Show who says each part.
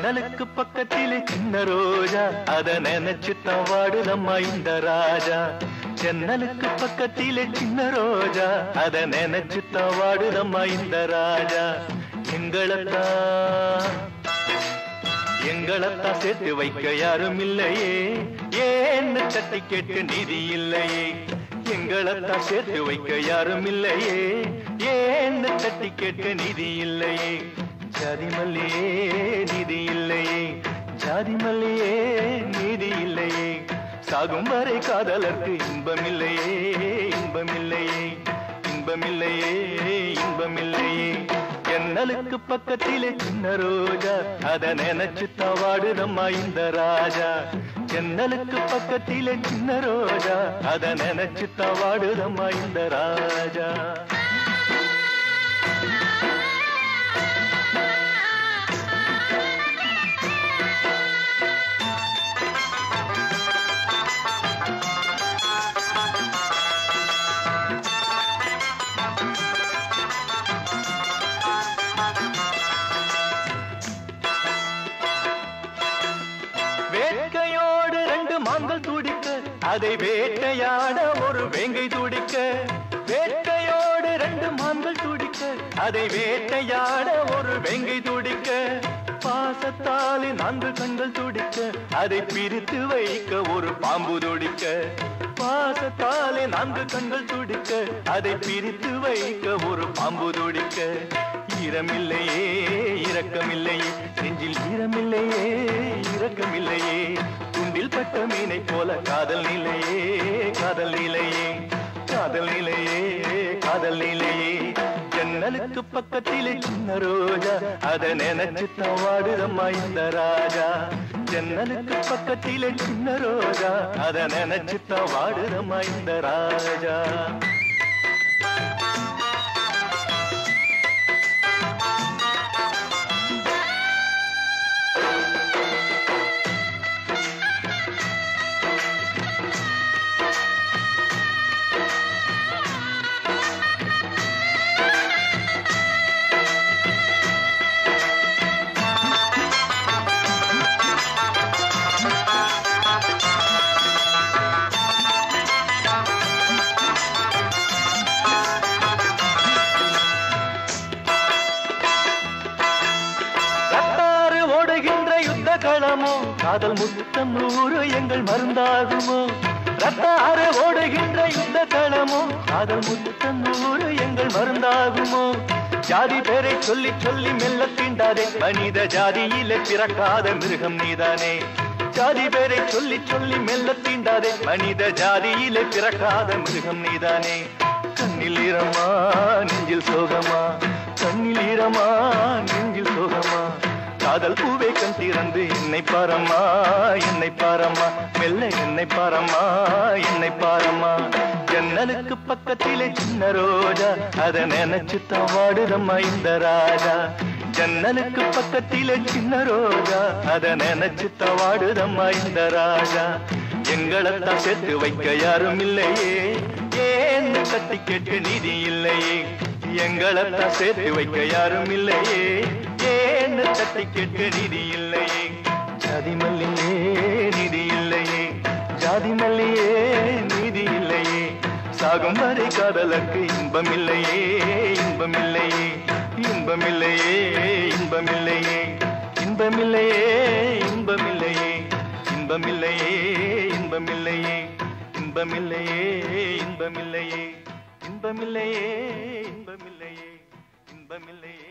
Speaker 1: ஜன்னலுக்கு பக்கத்திலே சின்ன ரோஜா அத நினைச்சுத்தான் வாடுதம்மா இந்த ராஜா ஜன்னலுக்கு பக்கத்திலே சின்ன ரோஜா அத நினைச்சுத்தான் வாடுதம்மா இந்த ராஜா எங்களைத்தான் எங்களைத்தான் சேர்த்து வைக்க யாரும் இல்லையே ஏன்னு தட்டி கேட்க நிதி இல்லையே எங்களைத்தான் சேர்த்து வைக்க யாரும் இல்லையே ஏன்னு தட்டி கேட்க நிதி இல்லையே ஜாதி மல்லியே நிதி இல்லையே ஜாதி மல்லியே நீதி இல்லையே சாகும் வரை காதலர்க்கு இன்பமில்லையே இன்பமில்லையே இன்பமில்லையே இன்பமில்லையே ஜன்னலுக்கு பக்கத்திலே சின்ன ரோஜா அத நினைச்சு தவாடுதம்மா இந்த ராஜா ஜன்னலுக்கு பக்கத்திலே சின்ன ரோஜா அத நினைச்சு தவாடுதம்மா இந்த ராஜா வேட்கையோடு ரெண்டு மான்கள் துடிக்க அதை வேட்டையாட ஒரு வேங்கை துடிக்க வேட்கையோடு ரெண்டு மான்கள் துடிக்க அதை வேட்டையாட ஒரு வேங்கை துடிக்க பாசத்தாலே நான்கு கண்கள் துடிக்க அதை பிரித்து வைக்க ஒரு பாம்பு துடிக்க பாசத்தாலே நான்கு கண்கள் துடிக்க அதை பிரித்து வைக்க ஒரு பாம்பு துடிக்க ஈரமில்லையே இரக்கமில்லையே நெஞ்சில் ஈரமில்லையே இரக்கமில்லையே துண்டில் பட்ட மீனை போல காதல் நிலையே காதல் நிலையே காதல் நிலையே காதல் நிலையே ஜன்னலுக்கு பக்கத்திலே சின்ன ரோஜா அத நினைச்சு தவாடுதம்மா இந்த ராஜா ஜன்னலுக்கு பக்கத்திலே சின்ன ரோஜா அத நினைச்சு தவாடுதம்மா இந்த ராஜா ரத்தாறு ஓடுகின்ற யுத்த களமோ காதல் முத்தம் நூறு எங்கள் மருந்தாகுமோ ரத்தாறு ஓடுகின்ற யுத்த களமோ காதல் முத்தம் நூறு எங்கள் மருந்தாகுமோ ஜாதி பேரை சொல்லி சொல்லி மெல்ல தீண்டாதே மனித ஜாதியிலே பிறக்காத மிருகம் நீதானே ஜாதி பேரை சொல்லி சொல்லி மெல்ல தீண்டாதே மனித ஜாதியிலே பிறக்காத மிருகம் நீதானே கண்ணில் ஈரமா நெஞ்சில் சோகமா கண்ணில் ஈரமா நெஞ்சில் சோகமா காதல் பூவே கண் திறந்து என்னை பாரம்மா என்னை பாரம்மா மெல்ல என்னை பாரம்மா என்னை பாரம்மா ஜன்னலுக்கு பக்கத்திலே சின்ன ரோஜா அத நினைச்சு தவாடுதம்மா இந்த ராஜா ஜன்னலுக்கு பக்கத்திலே சின்ன ரோஜா அத நினைச்சு தவாடுதம்மா இந்த ராஜா எங்களைத்தான் சேர்த்து வைக்க யாரும் இல்லையே ஏன்னு கட்டி கேட்க நிதி இல்லையே எங்களைத்தான் சேர்த்து வைக்க யாரும் இல்லையே ஏன்னு தட்டி கேட்க நிதி இல்லையே ஜாதி மல்லியே நிதி இல்லையே ஜாதி மல்லியே நீதி இல்லையே சாகும் வரை காதலுக்கு இன்பம் இல்லையே இன்பம் இல்லையே இன்பம் இல்லையே இன்பம் இல்லையே இன்பம் இல்லையே இன்பம் இல்லையே இன்பம் இல்லையே இன்பம் இல்லையே இன்பம் இல்லையே இன்பம் இல்லையே இன்பம் இல்லையே இன்பம் இல்லையே இன்பம் இல்லையே